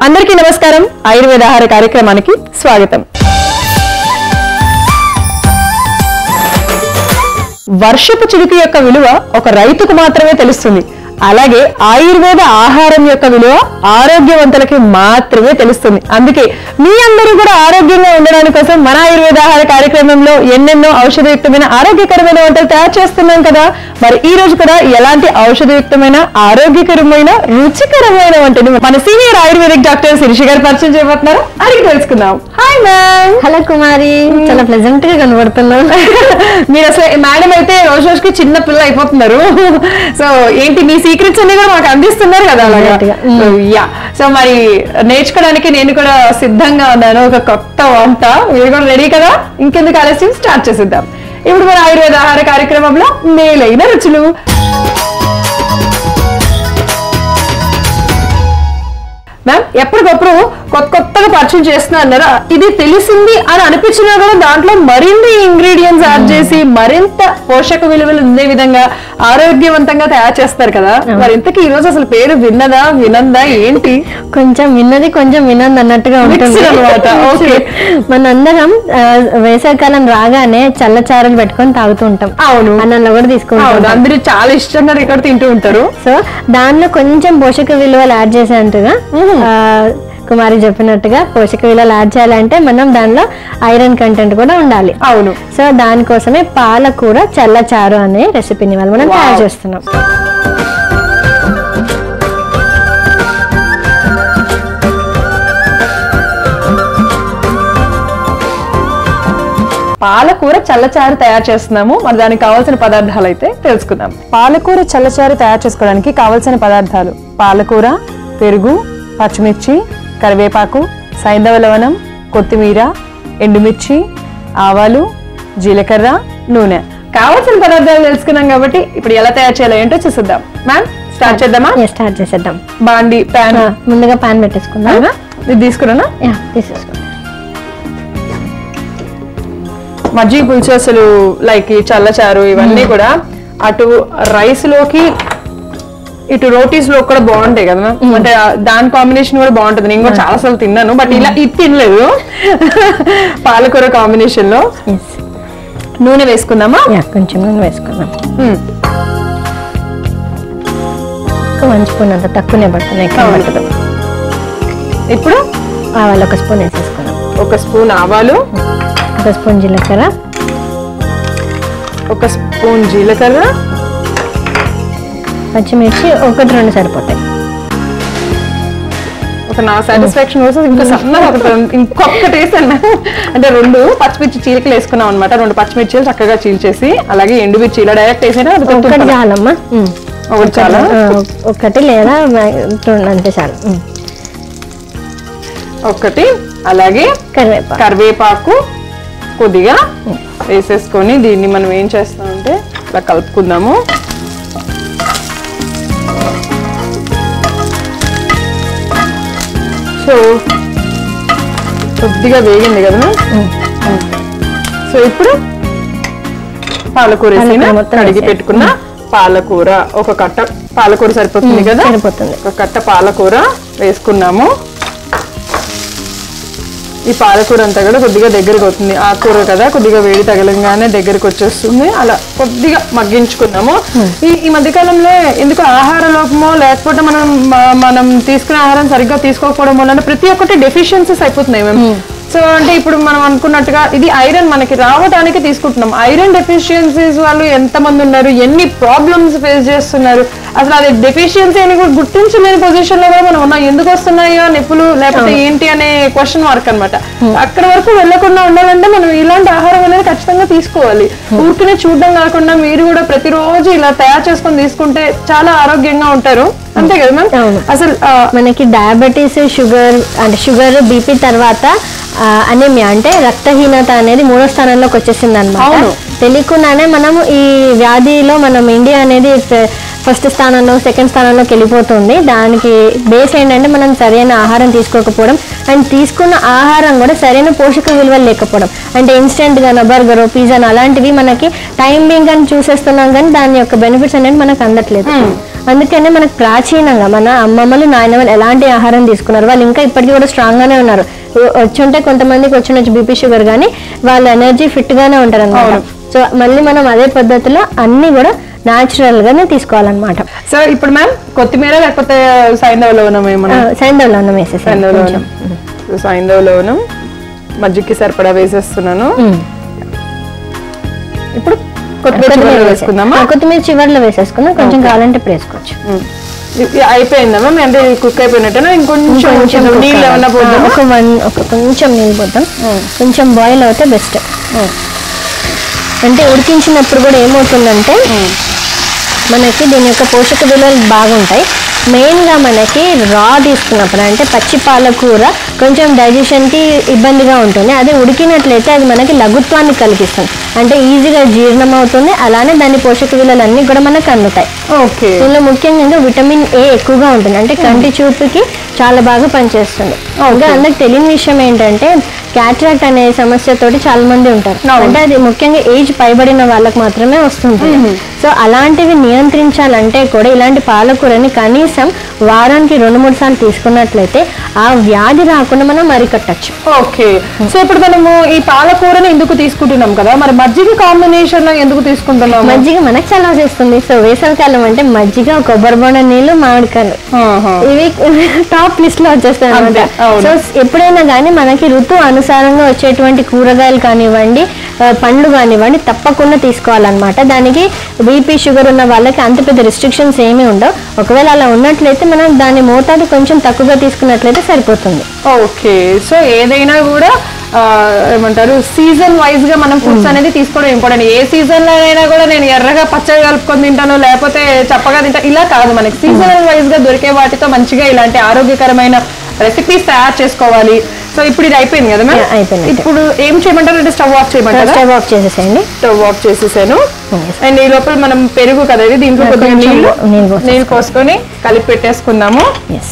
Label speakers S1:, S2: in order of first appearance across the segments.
S1: అందరికీ నమస్కారం ఆయుర్వేద ఆహార కార్యక్రమానికి స్వాగతం వర్షపు చిరుకు యొక్క విలువ ఒక రైతుకు మాత్రమే తెలుస్తుంది అలాగే ఆయుర్వేద ఆహారం యొక్క విలువ ఆరోగ్యవంతులకి మాత్రమే తెలుస్తుంది అందుకే మీ అందరూ కూడా ఆరోగ్యంగా ఉండడానికి కోసం మన ఆయుర్వేద ఆహార కార్యక్రమంలో ఎన్నెన్నో ఔషధయుక్తమైన ఆరోగ్యకరమైన వంటలు తయారు చేస్తున్నాం కదా మరి ఈ రోజు కూడా ఎలాంటి ఔషధయుక్తమైన ఆరోగ్యకరమైన రుచికరమైన వంటని మన సీనియర్ ఆయుర్వేదిక్ డాక్టర్ శిరీష గారు పరిచయం చేయబోతున్నారు అడిగి తెలుసుకుందాం హాయ్ మ్యామ్
S2: హలో కుమారి చాలా ప్లెజెంట్ గా కనబడుతున్నావు
S1: మీరు అసలు మేడం అయితే రోజు రోజుకి చిన్న పిల్ల అయిపోతున్నారు సో ఏంటి మీ సీక్రెట్స్ అన్ని కూడా మాకు అందిస్తున్నారు కదా అలాగా
S2: Right గా. Mm.
S1: యా సో మరి నేర్చుకోవడానికి నేను కూడా సిద్ధంగా ఉన్నాను ఒక కొత్త వంట మీరు కూడా రెడీ కదా ఇంకెందుకు ఆలస్యం స్టార్ట్ చేసిద్దాం ఇప్పుడు మన ఆయుర్వేద ఆహార కార్యక్రమంలో మేలైన రుచులు మ్యామ్ ఎప్పటికప్పుడు కొత్త కొత్తగా పరిచయం చేస్తున్నా అన్నారా ఇది తెలిసింది అని అనిపించినా కూడా దాంట్లో మరిన్ని ఇంగ్రీడియంట్స్ యాడ్ చేసి మరింత పోషక విలువలు ఉండే విధంగా ఆరోగ్యవంతంగా తయారు చేస్తారు కదా మరి ఇంతకీ ఈ రోజు అసలు పేరు విన్నదా వినందా ఏంటి
S2: కొంచెం విన్నది కొంచెం వినంది అన్నట్టుగా ఉంటుంది
S1: Mixed అన్నమాట. Okay.
S2: మనందరం ఆ, వేసవికాలం రాగానే చల్లచారులు పెట్టుకొని తాగుతూ ఉంటాం
S1: అవును
S2: అన్నంలో కూడా
S1: అవును
S2: తీసుకుంటాం
S1: అందరూ చాలా ఇష్టంగా ఇక్కడ తింటూ ఉంటారు
S2: సో దానిలో కొంచెం పోషక విలువలు యాడ్ చేసేంతగా ఆ, కుమారి చెప్పినట్టుగా పోషక విలువలు యాడ్ చేయాలంటే మనం దానిలో ఐరన్ కంటెంట్ కూడా ఉండాలి
S1: అవును
S2: సో దానికోసమే పాలకూర చల్లచారు అనే రెసిపీని వాళ్ళు మనం తయారు
S1: Wow.
S2: చేస్తున్నాం
S1: పాలకూర చల్లచారు తయారు చేస్తున్నాము మరి దానికి కావాల్సిన పదార్థాలు అయితే తెలుసుకుందాం పాలకూర చల్లచారు తయారు చేసుకోవడానికి కావాల్సిన పదార్థాలు పాలకూర పెరుగు పచ్చిమిర్చి కరివేపాకు సైంధవ లవణం కొత్తిమీర ఎండుమిర్చి ఆవాలు జీలకర్ర నూనె కావాల్సిన పదార్థాలు తెలుసుకున్నాం కాబట్టి ఇప్పుడు ఎలా తయారు చేయాలో ఏంటో చూసిద్దాం మ్యామ్ స్టార్ట్ చేద్దామా
S2: స్టార్ట్ చేసేద్దాం
S1: బాండి ప్యాన్
S2: ఆ, ముందుగా పాన్ పెట్టేసుకుందాం
S1: అవునా ఇది తీసుకున్నానా
S2: యా, తీసేసుకోండి
S1: మజ్జిగ పులుసు అసలు లైక్ ఈ చల్లచారు ఇవన్నీ కూడా అటు రైస్ లోకి ఇటు రోటీస్ లో కూడా బాగుంటాయి కదా అంటే ఆ దాని కాంబినేషన్ కూడా బాగుంటుంది నేను కూడా చాలా సార్లు తిన్నాను బట్ ఇలా ఇది తినలేదు పాలకూర కాంబినేషన్ లో
S2: ఎస్
S1: నూనె వేసుకుందామా
S2: యా కొంచెం నూనె వేసుకుందాం
S1: మ్మ్.
S2: ఒక వన్ స్పూన్ అంత తక్కువనే పడుతుంది ఎక్కువ
S1: అవును.
S2: పట్టదు
S1: ఇప్పుడు
S2: ఆవాలు ఒక స్పూన్ వేసేసుకుందాం
S1: ఒక స్పూన్ ఆవాలు
S2: ఒక స్పూన్ జీలకర్ర
S1: ఒక స్పూన్ జీలకర్ర
S2: పచ్చిమిర్చి ఒకటి రెండు సరిపోతాయి
S1: ఒక నా సాటిస్ఫాక్షన్ కోసం ఇంకా సన్నగా ఒక ఇంకొకటి వేసాను అంటే రెండు పచ్చిమిర్చి చీలికలు వేసుకున్నాం అనమాట రెండు పచ్చిమిర్చిలు చక్కగా చీల్చేసి అలాగే ఎండుమిర్చి ఇలా డైరెక్ట్ వేసినా అది కొంచెం
S2: ఒకటి
S1: తుప్పలు.
S2: చాలమ్మా ఉమ్.
S1: ఒకటి చాలా
S2: ఆ, ఒకటి లేదా రెండు అంతే చాలు ఉమ్.
S1: ఒకటి అలాగే
S2: కరివేపాకు
S1: కరివేపాకు కొద్దిగా వేసేసుకొని దీన్ని మనం ఏం చేస్తామంటే ఇలా కలుపుకుందాము సో కొద్దిగా వేగింది కదా
S2: ఉమ్.
S1: సో ఇప్పుడు పాలకూర వేసిన
S2: పాలకూర మొత్తం
S1: కడిగి
S2: వేసేయాలి.
S1: పెట్టుకున్న పాలకూర ఒక కట్ట పాలకూర సరిపోతుంది కదా
S2: సరిపోతుంది
S1: ఒక కట్ట పాలకూర వేసుకున్నాము ఈ పాలకూర అంతా కూడా కొద్దిగా దగ్గరకు అవుతుంది ఆకుకూర కదా కొద్దిగా వేడి తగలంగానే దగ్గరకు వచ్చేస్తుంది అలా కొద్దిగా మగ్గించుకున్నాము ఈ ఈ మధ్యకాలంలో ఎందుకు ఆహార లోపమో లేకపోతే మనం మ- మనం తీసుకునే ఆహారం సరిగ్గా తీసుకోకపోవడం వలన ప్రతి ఒక్కటి డెఫిషియన్సీస్ అయిపోతున్నాయి మేము సో అంటే ఇప్పుడు మనం అనుకున్నట్టుగా ఇది ఐరన్ మనకి రావడానికి తీసుకుంటున్నాం ఐరన్ డెఫిషియన్సీస్ వాళ్ళు ఎంత మంది ఉన్నారు ఎన్ని ప్రాబ్లమ్స్ ఫేస్ చేస్తున్నారు అసలు అది డెఫిషియన్సీ అని కూడా గుర్తించలేని పొజిషన్ లో కూడా మనం ఉన్నాం ఎందుకు వస్తున్నాయో నొప్పులు లేకపోతే ఏంటి అనే క్వశ్చన్ మార్క్ అన్నమాట అక్కడ వరకు వెళ్ళకుండా ఉండాలంటే మనం ఇలాంటి ఆహారం అనేది ఖచ్చితంగా తీసుకోవాలి ఊరికనే చూడడం కాకుండా మీరు కూడా ప్రతిరోజు ఇలా తయారు చేసుకొని తీసుకుంటే చాలా ఆరోగ్యంగా ఉంటారు అంతే కదా మ్యామ్
S2: అవును.
S1: అసలు ఆ,
S2: మనకి డయాబెటీస్ షుగర్ అంటే షుగర్ బీపీ తర్వాత అనేమియా అంటే రక్తహీనత అనేది మూడో స్థానంలోకి వచ్చేసింది అనమాట
S1: అవును.
S2: తెలియకుండానే మనం ఈ వ్యాధిలో మనం ఇండియా అనేది ఫస్ట్ స్థానంలో సెకండ్ స్థానంలోకి వెళ్ళిపోతుంది దానికి బేస్ ఏంటంటే మనం సరైన ఆహారం తీసుకోకపోవడం అండ్ తీసుకున్న ఆహారం కూడా సరైన పోషక విలువలు లేకపోవడం అంటే ఇన్స్టెంట్ గానో బర్గర్ పిజ్జా అలాంటివి మనకి టైం బీయింగ్ అని చూసేస్తున్నాం కానీ దాని యొక్క బెనిఫిట్స్ అనేది మనకు అందట్లేదు అందుకనే మనకు ప్రాచీనంగా మన అమ్మమ్మలు నాయనమ్మలు ఎలాంటి ఆహారం తీసుకున్నారు వాళ్ళు ఇంకా ఇప్పటికీ కూడా స్ట్రాంగ్ గానే ఉన్నారు వచ్చుంటే కొంతమందికి వచ్చిన బీపీ షుగర్ కానీ వాళ్ళ ఎనర్జీ ఫిట్ గానే ఉంటారు అనమాట సో మళ్ళీ మనం అదే పద్ధతిలో అన్ని కూడా న్యాచురల్ గానే తీసుకోవాలన్నమాట
S1: సో ఇప్పుడు మ్యామ్ కొత్తిమీర లేకపోతే సైంధవ లవణం ఏమన్నా
S2: సైంధవ్లో అన్నం వేసేసాను
S1: సైంధవ లవణం సో సైంధవ లవణం మజ్జిగకి సరిపడా వేసేస్తున్నాను ఇప్పుడు కొత్తిమీర చివరలో వేసుకుందామా
S2: కొత్తిమీర చివర్లో వేసేసుకున్నాం కొంచెం కావాలంటే ఇప్పుడు వేసుకోవచ్చు
S1: ఉమ్. ఇది అయిపోయిందా మ్యామ్ అంటే కుక్ అయిపోయినట్టేనా ఇంకొంచెం
S2: కొంచెం cook
S1: నీళ్ళు ఏమన్నా
S2: అవ్వాలి.
S1: పోద్దామా
S2: ఒక వన్ ఒక కొంచెం నీళ్ళు పోద్దాం కొంచెం బాయిల్ అవుతే బెస్ట్ అంటే ఉడికించినప్పుడు కూడా ఏమవుతుందంటే మనకి దీని యొక్క పోషక విలువలు బాగుంటాయి మెయిన్గా మనకి రా తీసుకున్నప్పుడు అంటే పచ్చి పాలకూర కొంచెం డైజెషన్కి ఇబ్బందిగా ఉంటుంది అదే ఉడికినట్లయితే అది మనకి లఘుత్వాన్ని కలిగిస్తుంది అంటే ఈజీగా జీర్ణం అవుతుంది అలానే దాని పోషక విలువలు అన్నీ కూడా మనకు అందుతాయి
S1: ఓకే
S2: దీనిలో ముఖ్యంగా ఇంకా విటమిన్ ఏ ఎక్కువగా ఉంటుంది అంటే కంటి చూపుకి చాలా బాగా పనిచేస్తుంది ఇంకా అందరికి తెలియని విషయం ఏంటంటే క్యాట్రాక్ట్ అనే సమస్యతోటి చాలా మంది ఉంటారు
S1: అవును.
S2: అంటే అది ముఖ్యంగా ఏజ్ పైబడిన వాళ్ళకి మాత్రమే వస్తుంది సో అలాంటివి నియంత్రించాలంటే కూడా ఇలాంటి పాలకూరని కనీసం వారానికి రెండు మూడు సార్లు తీసుకున్నట్లయితే ఆ వ్యాధి రాకుండా మనం అరికట్టచ్చు
S1: ఓకే సో ఇప్పుడు మనము ఈ పాలకూరని ఎందుకు తీసుకుంటున్నాం కదా మరి మజ్జిగ కాంబినేషన్ లో ఎందుకు తీసుకుంటున్నాము
S2: మజ్జిగ మనకు చలవ చేస్తుంది సో వేసవికాలం అంటే మజ్జిగ కొబ్బరి బొండ నీళ్ళు మామిడికాయలు
S1: ఆహా.
S2: ఇవి టాప్ లిస్ట్ లో వచ్చేస్తాయి అనమాట
S1: అంతే, అవును.
S2: సో ఎప్పుడైనా కానీ మనకి ఋతు అనుసారంగా వచ్చేటువంటి కూరగాయలు కానివ్వండి ఆ, పండ్లు కానివ్వండి తప్పకుండా తీసుకోవాలన్నమాట దానికి బీపీ షుగర్ ఉన్న వాళ్ళకి అంత పెద్ద రిస్ట్రిక్షన్స్ ఏమీ ఉండవు ఒకవేళ అలా ఉన్నట్లయితే మనం దాని మోతాదు కొంచెం తక్కువగా తీసుకున్నట్లయితే సరిపోతుంది
S1: ఓకే సో ఏదైనా కూడా ఆ, ఏమంటారు సీజన్ వైజ్ గా మనం ఫుడ్స్ అనేది తీసుకోవడం ఇంపార్టెంట్ ఏ సీజన్ లో అయినా కూడా నేను ఎర్రగా పచ్చగా కలుపుకొని తింటాను లేకపోతే చప్పగా తింటాను ఇలా కాదు మనకి సీజనల్ వైజ్ గా దొరికే వాటితో మంచిగా ఇలాంటి ఆరోగ్యకరమైన రెసిపీస్ తయారు చేసుకోవాలి సో ఇప్పుడు ఇది అయిపోయింది కదా
S2: Yeah, అయిపోయింది.
S1: మ్యామ్ ఇప్పుడు ఏం చేయమంటారు అంటే స్టవ్ ఆఫ్ చేయమంటారా
S2: స్టవ్ ఆఫ్ చేసేసేయండి
S1: స్టవ్ ఆఫ్ చేసేసాను
S2: Yes.
S1: అండ్ ఈ లోపల మనం పెరుగు కదా ఇది దీంట్లో
S2: Yeah,
S1: కొద్దిగా
S2: కొంచెం
S1: నీళ్ళు
S2: నీళ్ళు పోసేసుకో.
S1: నీళ్ళు పోసుకొని కలిపి పెట్టేసుకుందాము
S2: ఎస్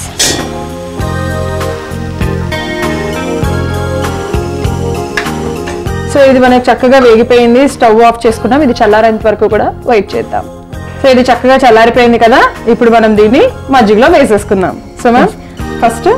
S1: సో ఇది మనకు చక్కగా వేగిపోయింది స్టవ్ ఆఫ్ చేసుకున్నాం ఇది చల్లారేంత వరకు కూడా వెయిట్ చేద్దాం సో ఇది చక్కగా చల్లారిపోయింది కదా ఇప్పుడు మనం దీన్ని మజ్జిగలో వేసేసుకుందాం సో మ్యామ్ ఫస్ట్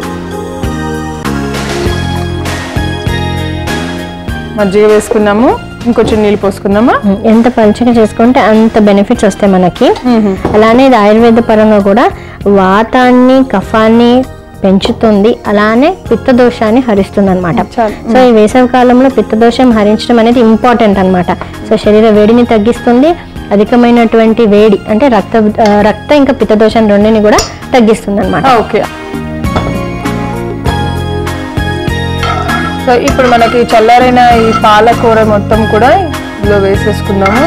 S1: మజ్జిగ వేసుకున్నాము ఇంకొంచెం నీళ్ళు పోసుకుందామా
S2: ఎంత పలుచగా చేసుకుంటే అంత బెనిఫిట్స్ వస్తాయి మనకి అలానే ఇది ఆయుర్వేద పరంగా కూడా వాతాన్ని కఫాన్ని పెంచుతుంది అలానే పిత్త దోషాన్ని హరిస్తుంది అనమాట
S1: చాలు.
S2: సో ఈ వేసవి కాలంలో పిత్త దోషం హరించడం అనేది ఇంపార్టెంట్ అన్నమాట సో శరీర వేడిని తగ్గిస్తుంది అధికమైనటువంటి వేడి అంటే రక్త ఆ, రక్త ఇంకా పిత్త దోషం రెండిని కూడా తగ్గిస్తుంది అనమాట
S1: ఓకే సో ఇప్పుడు మనకి చల్లారైన ఈ పాలకూర మొత్తం కూడా ఇందులో వేసేసుకుందాము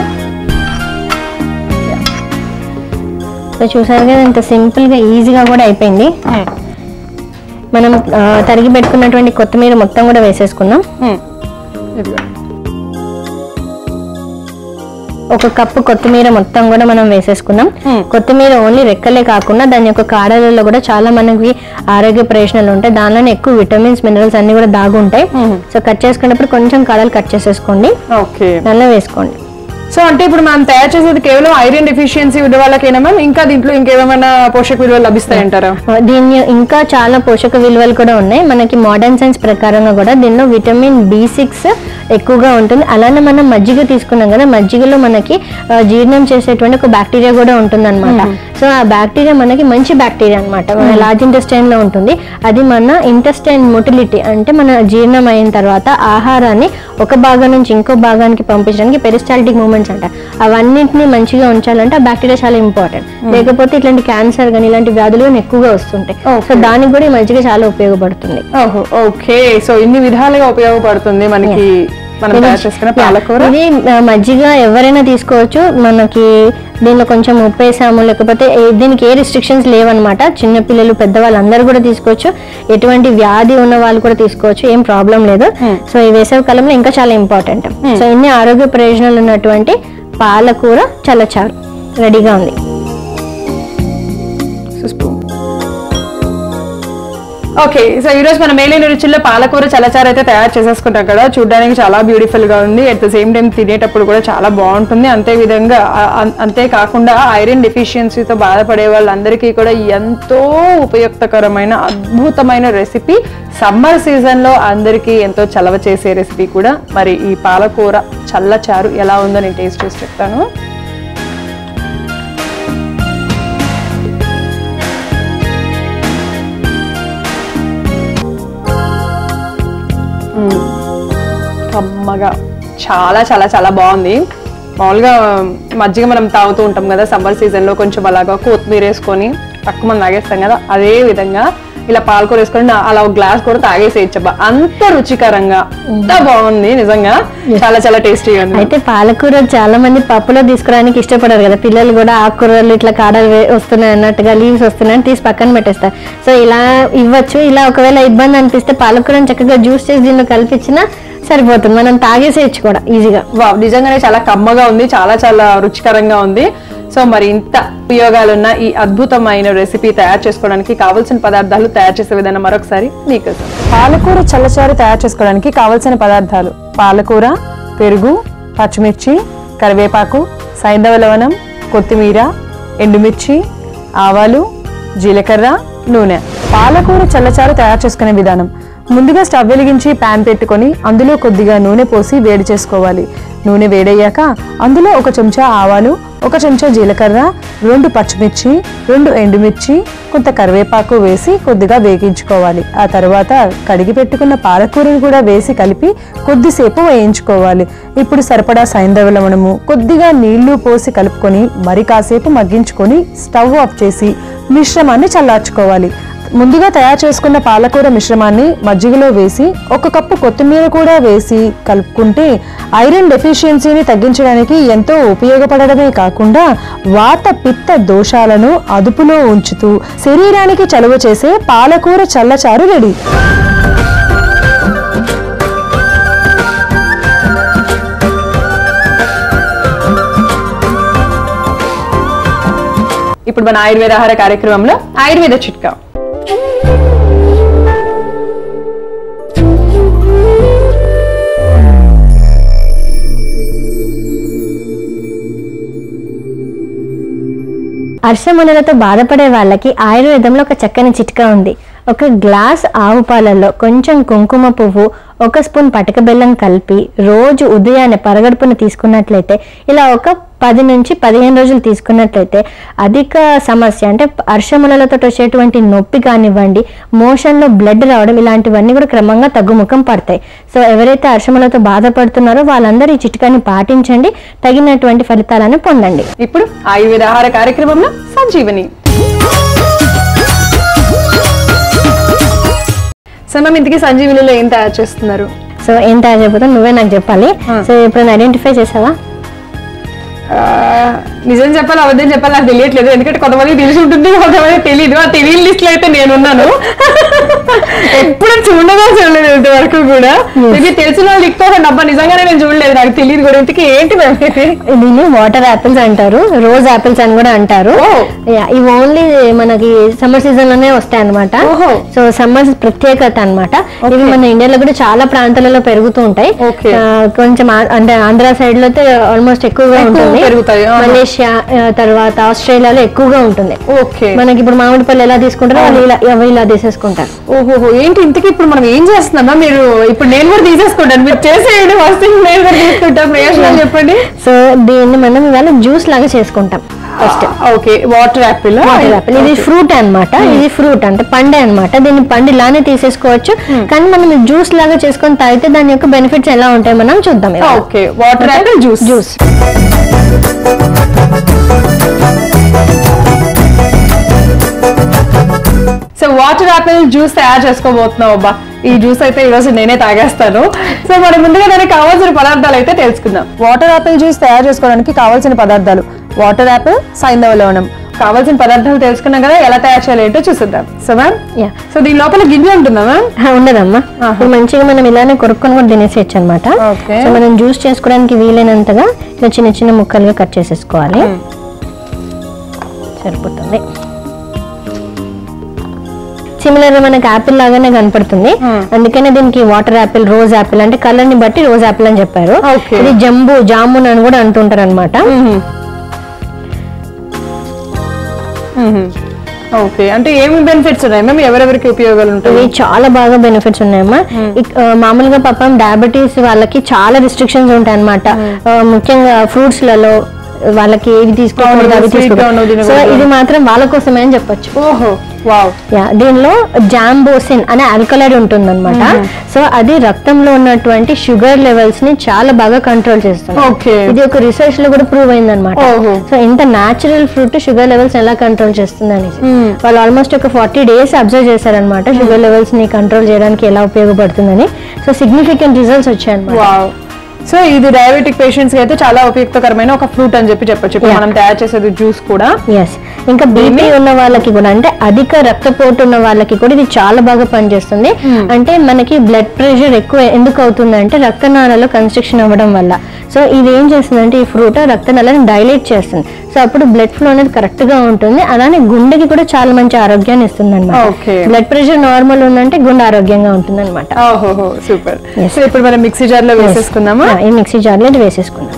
S2: సో చూసారు కదా ఇంత సింపుల్ గా ఈజీగా కూడా అయిపోయింది మనం ఆ, తరిగి పెట్టుకున్నటువంటి కొత్తిమీర మొత్తం కూడా వేసేసుకుందాం
S1: మ్మ్. ఇదిగో.
S2: ఒక కప్పు కొత్తిమీర మొత్తం కూడా మనం వేసేసుకున్నాం
S1: Hmm.
S2: కొత్తిమీర ఓన్లీ రెక్కలే కాకుండా దాని యొక్క కాడలలో కూడా చాలా మనకి ఆరోగ్య ప్రయోజనాలు ఉంటాయి దానిలోనే ఎక్కువ విటమిన్స్ మినరల్స్ అన్ని కూడా దాగుంటాయి
S1: Hmm.
S2: సో కట్ చేసుకున్నప్పుడు కొంచెం కాడలు కట్ చేసేసుకోండి
S1: ఓకే
S2: దానిలో వేసుకోండి
S1: సో అంటే ఇప్పుడు మనం తయారు చేసేది కేవలం ఐరన్ డెఫిషియన్సీ ఉన్న వాళ్ళకేనా మ్యామ్ ఇంకా దీంట్లో ఇంకేమైనా పోషక విలువలు లభిస్తాయంటారా
S2: ఆ, దీని ఇంకా చాలా పోషక విలువలు కూడా ఉన్నాయి మనకి మోడర్న్ సైన్స్ ప్రకారంగా కూడా దీనిలో విటమిన్ బి సిక్స్ ఎక్కువగా ఉంటుంది అలానే మనం మజ్జిగ తీసుకున్నాం కదా మజ్జిగలో మనకి ఆ, జీర్ణం చేసేటువంటి ఒక బ్యాక్టీరియా కూడా ఉంటుంది సో ఆ బ్యాక్టీరియా మనకి మంచి బ్యాక్టీరియా అనమాట మన లార్జ్ ఇంటెస్టైన్ లో ఉంటుంది అది మన ఇంటెస్టైన్ మొటిలిటీ అంటే మన జీర్ణం అయిన తర్వాత ఆహారాన్ని ఒక భాగం నుంచి ఇంకో భాగానికి పంపించడానికి పెరిస్టాలిటిక్ మూమెంట్స్ అంట అవన్నింటినీ మంచిగా ఉంచాలంటే ఆ బ్యాక్టీరియా చాలా ఇంపార్టెంట్ లేకపోతే ఇట్లాంటి క్యాన్సర్ కానీ ఇలాంటి వ్యాధులు కానీ ఎక్కువగా వస్తుంటాయి
S1: Okay.
S2: సో దానికి కూడా ఈ మజ్జిగ చాలా ఉపయోగపడుతుంది
S1: ఓహో ఓకే సో ఇన్ని విధాలుగా ఉపయోగపడుతుంది మనకి మనం
S2: ఇది-
S1: తయారు చేసుకున్న పాలకూర
S2: ఇది ఆ, మజ్జిగ ఎవరైనా తీసుకోవచ్చు మనకి దీనిలో కొంచెం ఉప్పు వేసాము లేకపోతే ఏ- దీనికి ఏ రిస్ట్రిక్షన్స్ లేవన్నమాట చిన్నపిల్లలు పెద్దవాళ్ళు అందరూ కూడా తీసుకోవచ్చు ఎటువంటి వ్యాధి ఉన్న వాళ్ళు కూడా తీసుకోవచ్చు ఏం ప్రాబ్లం లేదు సో ఈ వేసవి కాలంలో ఇంకా చాలా ఇంపార్టెంట్ సో ఇన్ని ఆరోగ్య ప్రయోజనాలు ఉన్నటువంటి పాలకూర చల్లచారు రెడీగా ఉంది
S1: స్పూన్ ఓకే సో ఈ రోజు మనం మేలైన రుచుల్లో పాలకూర చల్లచారు అయితే తయారు చేసేసుకుంటాం కదా చూడడానికి చాలా బ్యూటిఫుల్ గా ఉంది అట్ ద సేమ్ టైం తినేటప్పుడు కూడా చాలా బాగుంటుంది అంతే విధంగా ఆ- అం- అంతేకాకుండా ఐరన్ డెఫిషియన్సీతో బాధపడే వాళ్ళందరికీ కూడా ఎంతో ఉపయుక్తకరమైన అద్భుతమైన రెసిపీ సమ్మర్ సీజన్ లో అందరికీ ఎంతో చలవ చేసే రెసిపీ కూడా మరి ఈ పాలకూర చల్లచారు ఎలా ఉందో నేను టేస్ట్ చేసి చెప్తాను కమ్మగా చాలా చాలా చాలా బాగుంది మామూలుగా మజ్జిగ మనం తాగుతూ ఉంటాం కదా సమ్మర్ సీజన్ లో కొంచెం అలాగా కొత్తిమీర వేసుకొని తక్కువ మనం తాగేస్తాం కదా అదే విధంగా ఇలా పాలకూర వేసుకొని నా- అలా ఒక గ్లాస్ కూడా తాగేసేయచ్చబ్బా అంత రుచికరంగా అంత బాగుంది నిజంగా చాలా చాలా టేస్టీగా ఉంది
S2: అయితే పాలకూర చాలా మంది పప్పులో తీసుకోవడానికి ఇష్టపడరు కదా పిల్లలు కూడా ఆకుకూరలు ఇట్లా కాడలు వే- వస్తున్నాయి అన్నట్టుగా లీవ్స్ వస్తున్నాయని తీసి పక్కన పెట్టేస్తారు సో ఇలా ఇవ్వచ్చు ఇలా ఒకవేళ ఇబ్బంది అనిపిస్తే పాలకూరని చక్కగా జ్యూస్ చేసి దీనిలో కల్పించినా సరిపోతుంది మనం తాగేసేయచ్చు కూడా ఈజీగా
S1: వావ్ నిజంగానే చాలా కమ్మగా ఉంది చాలా చాలా రుచికరంగా ఉంది సో మరి ఇంత ఉపయోగాలున్న ఈ అద్భుతమైన రెసిపీ తయారు చేసుకోవడానికి కావలసిన పదార్థాలు తయారు చేసే విధానం మరొకసారి మీకోసం పాలకూర చల్లచారు తయారు చేసుకోవడానికి కావలసిన పదార్థాలు పాలకూర పెరుగు పచ్చిమిర్చి కరివేపాకు సైంధవ లవణం కొత్తిమీర ఎండుమిర్చి ఆవాలు జీలకర్ర నూనె పాలకూర చల్లచారు తయారు చేసుకునే విధానం ముందుగా స్టవ్ వెలిగించి పాన్ పెట్టుకొని అందులో కొద్దిగా నూనె పోసి వేడి చేసుకోవాలి నూనె వేడయ్యాక అందులో ఒక చెంచా ఆవాలు ఒక చెంచా జీలకర్ర రెండు పచ్చిమిర్చి రెండు ఎండుమిర్చి కొంత కరివేపాకు వేసి కొద్దిగా వేగించుకోవాలి ఆ తర్వాత కడిగి పెట్టుకున్న పాలకూరను కూడా వేసి కలిపి కొద్దిసేపు వేయించుకోవాలి ఇప్పుడు సరిపడా సైంధవ లవణము కొద్దిగా నీళ్లు పోసి కలుపుకొని మరి కాసేపు మగ్గించుకొని స్టవ్ ఆఫ్ చేసి మిశ్రమాన్ని చల్లార్చుకోవాలి ముందుగా తయారు చేసుకున్న పాలకూర మిశ్రమాన్ని మజ్జిగలో వేసి ఒక కప్పు కొత్తిమీర కూడా వేసి కలుపుకుంటే ఐరన్ డెఫిషియన్సీని తగ్గించడానికి ఎంతో ఉపయోగపడడమే కాకుండా వాత పిత్త దోషాలను అదుపులో ఉంచుతూ శరీరానికి చలువ చేసే పాలకూర చల్లచారు రెడీ ఇప్పుడు మన ఆయుర్వేద ఆహార కార్యక్రమంలో ఆయుర్వేద చిట్కా
S2: అర్షములతో బాధపడే వాళ్ళకి ఆయుర్వేదంలో ఒక చక్కని చిట్కా ఉంది ఒక గ్లాస్ ఆవు పాలల్లో కొంచెం కుంకుమ పువ్వు ఒక స్పూన్ పటక బెల్లం కలిపి రోజు ఉదయాన్నే పరగడుపున తీసుకున్నట్లయితే ఇలా ఒక పది నుంచి పదిహేను రోజులు తీసుకున్నట్లయితే అధిక సమస్య అంటే అర్షములతో వచ్చేటువంటి నొప్పి కానివ్వండి మోషన్లో బ్లడ్ రావడం ఇలాంటివన్నీ కూడా క్రమంగా తగ్గుముఖం పడతాయి సో ఎవరైతే అర్షములతో బాధపడుతున్నారో వాళ్ళందరూ ఈ చిట్కాని పాటించండి తగినటువంటి ఫలితాలను పొందండి
S1: ఇప్పుడు ఆయుర్వేద ఆహార కార్యక్రమంలో సంజీవని సో మ్యామ్ ఇంతకీ సంజీవనిలో ఏం తయారు చేస్తున్నారు
S2: సో ఏం తయారు చేయబోతావు నువ్వే నాకు చెప్పాలి సో ఇప్పుడు ఐడెంటిఫై చేసావా
S1: ఆ, నిజం చెప్పాలి అబద్ధం చెప్పాలి నాకు తెలియట్లేదు ఎందుకంటే కొంతమంది తెలిసి ఉంటుంది కొంతమంది తెలియదు ఆ తెలియని లిస్ట్ లో అయితే నేనున్నాను ఎప్పుడు చూడగా చూడలేదు ఇంతవరకు కూడా ఇది తెలిసిన వాళ్ళు ఎక్కువ డబ్బా నిజంగానే నేను చూడలేదు నాకు తెలియదు కూడా ఇంతకీ ఏంటి మ్యామ్ ఇది
S2: దీన్ని వాటర్ యాపిల్స్ అంటారు రోజ్ యాపిల్స్ అని కూడా అంటారు
S1: ఓ.
S2: Yeah, ఇవి ఓన్లీ మనకి సమ్మర్ సీజన్ లోనే వస్తాయి అనమాట
S1: ఓహో.
S2: సో సమ్మర్ ప్రత్యేకత అన్నమాట ఇవి మన ఇండియాలో కూడా చాలా ప్రాంతాలలో పెరుగుతూ ఉంటాయి
S1: Okay.
S2: ఆ, కొంచెం ఆ- అంటే ఆంధ్ర సైడ్ లో అయితే ఆల్మోస్ట్ ఎక్కువగా
S1: ఎక్కువ
S2: ఉంటుంది
S1: పెరుగుతాయి, ఆహా.
S2: మలేషియా ఆ, తర్వాత ఆస్ట్రేలియాలో ఎక్కువగా ఉంటుంది
S1: ఓకే
S2: మనకి ఇప్పుడు మామిడి పళ్ళు ఎలా తీసుకుంటారో వాళ్ళు ఇలా అవి ఇలా తీసేసుకుంటారు
S1: ఓహోహో ఏంటి ఇంతకీ ఇప్పుడు మనం ఏం చేస్తున్నామా మీరు ఇప్పుడు నేను కూడా తీసేసుకుంటాను మీరు చేసేయండి ఫస్ట్ నేను కూడా తీసుకుంటాం ప్రయోజనాలు చెప్పండి
S2: సో దీన్ని మనం ఇవాళ జ్యూస్ లాగా చేసుకుంటాం first
S1: okay water apple
S2: water apple ఇది ఫ్రూట్ అన్నమాట ఇది ఫ్రూట్ అంటే పండే అన్నమాట దీన్ని పండు ఇలానే తీసేసుకోవచ్చు కానీ మనం జ్యూస్ లాగా చేసుకొని తాగితే దాని యొక్క బెనిఫిట్స్ ఎలా ఉంటాయి మనం చూద్దాం ఇవాళ.
S1: Okay water apple juice
S2: juice
S1: so water apple juice తయారు చేసుకోబోతున్నావు అబ్బా ఈ జ్యూస్ అయితే ఈరోజు నేనే తాగేస్తాను సో మనం ముందుగా దానికి కావాల్సిన పదార్థాలు అయితే తెలుసుకుందాం వాటర్ యాపిల్ జ్యూస్ తయారు చేసుకోవడానికి కావాల్సిన పదార్థాలు వాటర్ యాపిల్ సైంధవ లవణం కావాల్సిన పదార్థాలు తెలుసుకున్నాం కదా ఎలా తయారు చేయాలి ఏంటో చూసిద్దాం సో మ్యామ్
S2: Yeah.
S1: సో దీని లోపల గింజ ఉంటుందా మ్యామ్
S2: ఆ, ఉండదమ్మా ఇప్పుడు మంచిగా మనం ఇలానే కొరుక్కొని కూడా తినేసేయచ్చు అనమాట
S1: Okay.
S2: సో మనం జ్యూస్ చేసుకోవడానికి వీలైనంతగా ఇలా చిన్న చిన్న ముక్కలుగా కట్ చేసేసుకోవాలి సరిపోతుంది సిమిలర్ మనకి యాపిల్ లాగానే కనపడుతుంది అందుకనే దీనికి వాటర్ యాపిల్ రోజ్ యాపిల్ అంటే కలర్ ని బట్టి రోజ్ యాపిల్ అని చెప్పారు
S1: Okay.
S2: ఇది జంబు జామున్ అని కూడా అంటుంటారు అనమాట
S1: ఓకే అంటే ఏమి బెనిఫిట్స్ ఉన్నాయి మ్యామ్ ఎవరెవరికి ఉపయోగాలు ఉంటాయి
S2: ఇవి చాలా బాగా బెనిఫిట్స్ ఉన్నాయమ్మా ఇక్- ఆ, మామూలుగా పాపం డయాబెటీస్ వాళ్ళకి చాలా రిస్ట్రిక్షన్స్ ఉంటాయి అనమాట ముఖ్యంగా ఫ్రూట్స్ లలో వాళ్ళకి ఏవి తీసుకోకూడదు
S1: అవును,
S2: అవి
S1: sweet గా
S2: తీసుకోకూడదు
S1: ఉన్నది
S2: సో
S1: తినకూడదు.
S2: ఇది మాత్రం వాళ్ళ కోసమే అని చెప్పొచ్చు
S1: ఓహో వావ్
S2: యా దీనిలో జాంబోసిన్ అనే ఆల్కలైడ్ ఉంటుందన్నమాట సో అది రక్తంలో ఉన్నటువంటి షుగర్ లెవెల్స్ ని చాలా బాగా కంట్రోల్ చేస్తుంది
S1: Okay.
S2: ఇది ఒక రీసెర్చ్ లో కూడా ప్రూవ్ అయిందన్నమాట
S1: ఓహో.
S2: సో ఇంత న్యాచురల్ ఫ్రూట్ షుగర్ లెవెల్స్ ఎలా కంట్రోల్ చేస్తుంది అనేసి వాళ్ళు ఆల్మోస్ట్ ఒక ఫార్టీ డేస్ అబ్జర్వ్ చేశారనమాట షుగర్ లెవెల్స్ ని కంట్రోల్ చేయడానికి ఎలా ఉపయోగపడుతుందని సో సిగ్నిఫికెంట్ రిజల్ట్స్ వచ్చాయన్నమాట
S1: వావ్ సో ఇది డయాబెటిక్ పేషెంట్స్ కి అయితే చాలా ఉపయుక్తకరమైన ఒక ఫ్రూట్ అని చెప్పి చెప్పొచ్చు ఇప్పుడు
S2: Yeah.
S1: మనం తయారు చేసేది జ్యూస్ కూడా
S2: ఎస్ ఇంకా బీపీ ఉన్న వాళ్ళకి కూడా అంటే అధిక రక్తపోటు ఉన్న వాళ్ళకి కూడా ఇది చాలా బాగా పనిచేస్తుంది అంటే మనకి బ్లడ్ ప్రెషర్ ఎక్కువ ఎందుకు అవుతుంది అంటే రక్తనాళాలు కన్స్ట్రక్షన్ అవ్వడం వల్ల సో ఇది ఏం చేస్తుందంటే ఈ ఫ్రూట్ రక్తనాళాలను డైలేట్ చేస్తుంది సో అప్పుడు బ్లడ్ ఫ్లో అనేది కరెక్ట్ గా ఉంటుంది అలానే గుండెకి కూడా చాలా మంచి ఆరోగ్యాన్ని ఇస్తుంది అనమాట
S1: Okay.
S2: బ్లడ్ ప్రెషర్ నార్మల్ ఉందంటే గుండె ఆరోగ్యంగా ఉంటుంది అనమాట
S1: ఓహో సూపర్ సో ఇప్పుడు మనం మిక్సీ జార్ లో వేసేసుకుందామా
S2: ఈ మిక్సీ జార్లో ఇది వేసేసుకుందాం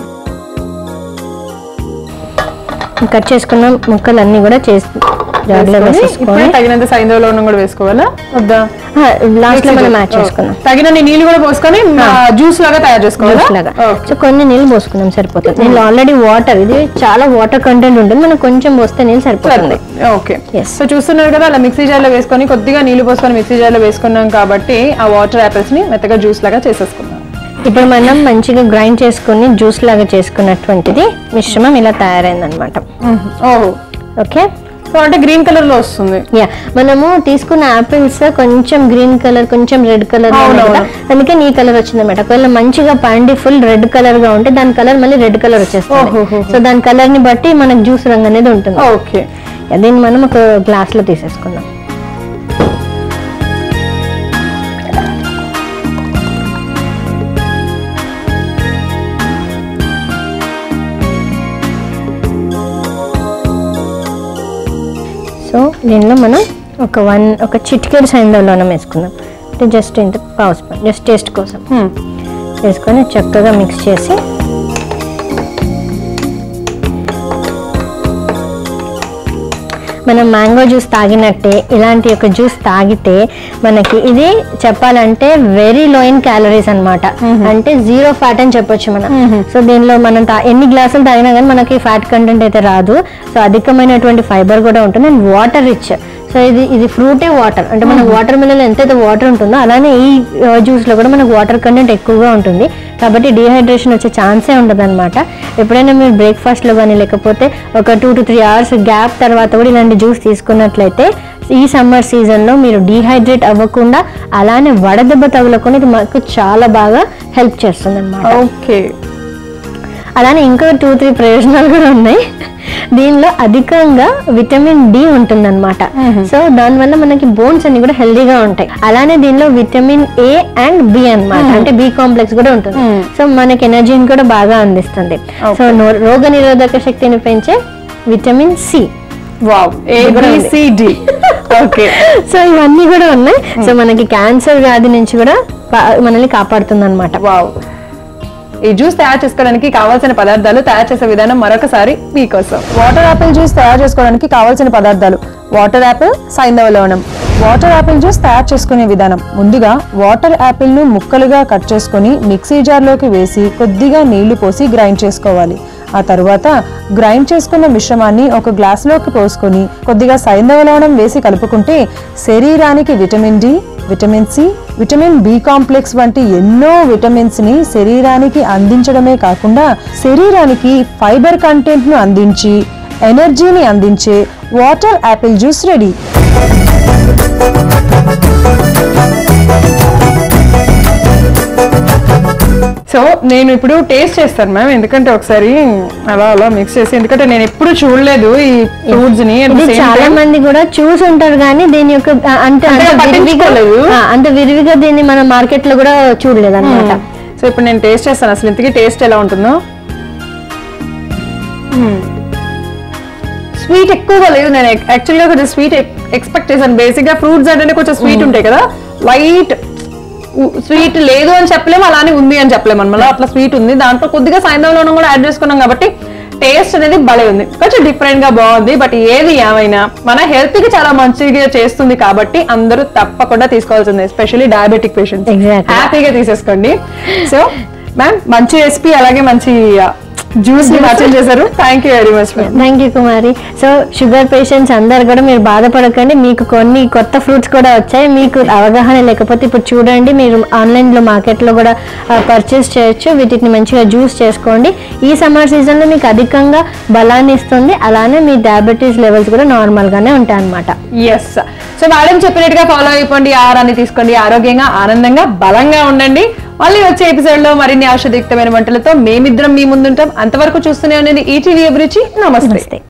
S2: కట్ చేసుకున్న ముక్కలు అన్ని కూడా చేసి జార్లో
S1: వేసుకొని,
S2: వేసేసుకొని
S1: ఇప్పుడే తగినంత సైంధవ ఉన్న కూడా వేసుకోవాలా వద్దా
S2: లాస్ట్ లో
S1: మిక్సీ
S2: మనం
S1: జార్.
S2: యాడ్ చేసుకుందాం
S1: తగినన్ని నీళ్ళు కూడా పోసుకొని జ్యూస్ లాగా తయారు చేసుకోవాలా
S2: జ్యూస్ లాగా
S1: Okay.
S2: సో కొన్ని నీళ్ళు పోసుకుందాం సరిపోతుంది నేను ఆల్రెడీ వాటర్ ఇది చాలా వాటర్ కంటెంట్ ఉంటుంది మనం కొంచెం పోస్తే నీళ్ళు సరిపోతుంది
S1: ఓకే
S2: Yes.
S1: సో చూస్తున్నారు కదా అలా మిక్సీ జార్ లో వేసుకొని కొద్దిగా నీళ్లు పోసుకొని మిక్సీ జార్ లో వేసుకున్నాం కాబట్టి ఆ వాటర్ యాపిల్స్ ని మెత్తగా జ్యూస్ లాగా చేసేసుకుందాం
S2: ఇప్పుడు మనం మంచిగా గ్రైండ్ చేసుకుని జ్యూస్ లాగా చేసుకున్నటువంటిది మిశ్రమం ఇలా తయారైందనమాట
S1: ఓహో
S2: ఓకే
S1: సో అంటే గ్రీన్ కలర్ లో వస్తుంది
S2: యా మనము తీసుకున్న ఆపిల్స్ కొంచెం గ్రీన్ కలర్ కొంచెం రెడ్ కలర్
S1: అవునవును.
S2: అందుకే నీ కలర్ వచ్చిందన్నమాట ఒకవేళ మంచిగా పండి ఫుల్ రెడ్ కలర్ గా ఉంటే దాని కలర్ మళ్ళీ రెడ్ కలర్ వచ్చేస్తుంది
S1: ఓహోహో.
S2: సో దాని కలర్ ని బట్టి మనకు జ్యూస్ రంగు అనేది ఉంటుంది
S1: ఓకే
S2: యా, దీన్ని మనం ఒక గ్లాస్ లో తీసేసుకుందాం సో దీనిలో మనం ఒక వన్ ఒక చిటికెడు సైంధవలోనం వేసుకుందాం అంటే జస్ట్ ఇంత పావు స్పూన్ జస్ట్ టేస్ట్ కోసం వేసుకొని చక్కగా మిక్స్ చేసి మనం మ్యాంగో జ్యూస్ తాగినట్టే ఇలాంటి ఒక జ్యూస్ తాగితే మనకి ఇది చెప్పాలంటే వెరీ లో ఇన్ క్యాలరీస్ అన్నమాట అంటే జీరో ఫ్యాట్ అని చెప్పొచ్చు మనం సో దీనిలో మనం తా- ఎన్ని గ్లాసులు తాగినా కానీ మనకి ఫ్యాట్ కంటెంట్ అయితే రాదు సో అధికమైనటువంటి ఫైబర్ కూడా ఉంటుంది అండ్ వాటర్ రిచ్ సో ఇది ఇది ఫ్రూటే వాటర్ అంటే మన వాటర్ మిల్లలో ఎంతైతే వాటర్ ఉంటుందో అలానే ఈ జ్యూస్ లో కూడా మనకు వాటర్ కంటెంట్ ఎక్కువగా ఉంటుంది కాబట్టి డిహైడ్రేషన్ వచ్చే ఛాన్సే ఉండదు అనమాట ఎప్పుడైనా మీరు బ్రేక్ఫాస్ట్ లో కానీ లేకపోతే ఒక two to three hours gap తర్వాత కూడా ఇలాంటి జ్యూస్ తీసుకున్నట్లయితే ఈ సమ్మర్ సీజన్ లో మీరు డిహైడ్రేట్ అవ్వకుండా అలానే వడదెబ్బ తగలకుండా ఇది మాకు చాలా బాగా హెల్ప్ చేస్తుంది అనమాట
S1: ఓకే
S2: అలానే ఇంకో టూ త్రీ ప్రయోజనాలు కూడా ఉన్నాయి దీనిలో అధికంగా విటమిన్ డి ఉంటుందన్నమాట సో దానివల్ల మనకి బోన్స్ అన్ని కూడా హెల్దీగా ఉంటాయి అలానే దీనిలో విటమిన్ ఏ అండ్ బి అన్నమాట అంటే బి కాంప్లెక్స్ కూడా ఉంటుంది సో మనకి ఎనర్జీని కూడా బాగా అందిస్తుంది సో నో- రోగ నిరోధక శక్తిని పెంచే vitamin C
S1: wow ABCD okay
S2: so ఇవన్నీ కూడా ఉన్నాయి సో మనకి క్యాన్సర్ వ్యాధి నుంచి కూడా పా- మనల్ని కాపాడుతుంది అనమాట
S1: వావ్ ఈ జ్యూస్ తయారు చేసుకోవడానికి కావాల్సిన పదార్థాలు తయారు చేసే విధానం మరొకసారి మీకోసం వాటర్ యాపిల్ జ్యూస్ తయారు చేసుకోవడానికి కావాల్సిన పదార్థాలు వాటర్ యాపిల్ సైంధవ లవణం వాటర్ యాపిల్ జ్యూస్ తయారు చేసుకునే విధానం ముందుగా వాటర్ యాపిల్ ను ముక్కలుగా కట్ చేసుకొని మిక్సీ జార్లోకి వేసి కొద్దిగా నీళ్లు పోసి గ్రైండ్ చేసుకోవాలి ఆ తరువాత గ్రైండ్ చేసుకున్న మిశ్రమాన్ని ఒక గ్లాసులోకి పోసుకొని కొద్దిగా సైంధవ లవణం వేసి కలుపుకుంటే శరీరానికి vitamin D vitamin C vitamin B complex వంటి ఎన్నో విటమిన్స్ ని శరీరానికి అందించడమే కాకుండా శరీరానికి ఫైబర్ కంటెంట్ ను అందించి ఎనర్జీని అందించే water apple juice ready so నేను ఇప్పుడు టేస్ట్ చేస్తాను మ్యామ్ ఎందుకంటే ఒకసారి అలా అలా మిక్స్ చేసి ఎందుకంటే నేను ఎప్పుడు చూడలేదు ఈ ఫ్రూట్స్ ని at the
S2: ఇది
S1: same
S2: చాలా
S1: time-
S2: మంది కూడా చూసి ఉంటారు కానీ దీని యొక్క ఆ, అంటే
S1: అంతగా
S2: అంత విరివిగా
S1: పట్టించుకోలేదు.
S2: ఆ, అంత విరివిగా దీన్ని మనం మార్కెట్ లో కూడా చూడలేదు అనమాట
S1: సో ఇప్పుడు నేను టేస్ట్ చేస్తాను అసలు ఇంతకీ టేస్ట్ ఎలా ఉంటుందో స్వీట్ ఎక్కువగా లేదు నేను యాక్చువల్గా కొంచెం స్వీట్ ఎక్స్పెక్ట్ చేశాను బేసిక్ గా ఫ్రూట్స్ అంటేనే కొంచెం స్వీట్ ఉంటాయి కదా లైట్ స్వీట్ లేదు అని చెప్పలేము అలానే ఉంది అని చెప్పలేము అనమాట అట్లా స్వీట్ ఉంది దాంట్లో కొద్దిగా సాయంత్రంలో కూడా యాడ్ చేసుకున్నాం కాబట్టి టేస్ట్ అనేది భలే ఉంది కొంచెం డిఫరెంట్ గా బాగుంది బట్ ఏది ఏమైనా మన హెల్త్ కి చాలా మంచిగా చేస్తుంది కాబట్టి అందరూ తప్పకుండా తీసుకోవాల్సింది ఎస్పెషల్లీ డయాబెటిక్ పేషెంట్స్
S2: Exactly.
S1: హ్యాపీగా తీసేసుకోండి సో మ్యామ్ మంచి రెసిపీ అలాగే మంచి జ్యూస్ ని పరిచయం చేశారు thank you very much ma'am
S2: thank you Kumari so sugar patients అందరు కూడా మీరు బాధపడకండి మీకు కొన్ని కొత్త ఫ్రూట్స్ కూడా వచ్చాయి మీకు అవగాహన లేకపోతే ఇప్పుడు చూడండి మీరు ఆన్లైన్లో మార్కెట్లో కూడా పర్చేస్ చేయొచ్చు వీటిని మంచిగా జ్యూస్ చేసుకోండి ఈ సమ్మర్ సీజన్లో మీకు అధికంగా బలాన్ని ఇస్తుంది అలానే మీ డయాబెటీస్ లెవెల్స్ కూడా నార్మల్గానే ఉంటాయి అన్నమాట
S1: ఎస్ సో మేడం చెప్పినట్టుగా ఫాలో అయిపోండి ఆహారాన్ని తీసుకోండి ఆరోగ్యంగా ఆనందంగా బలంగా ఉండండి మళ్ళీ వచ్చే ఎపిసోడ్ లో మరిన్ని ఔషధయుక్తమైన వంటలతో మేమిద్దరం మీ ముందుంటాం అంతవరకు చూస్తూనే ఉండండి ఈటీవీ అభిరుచి నమస్తే
S2: నమస్తే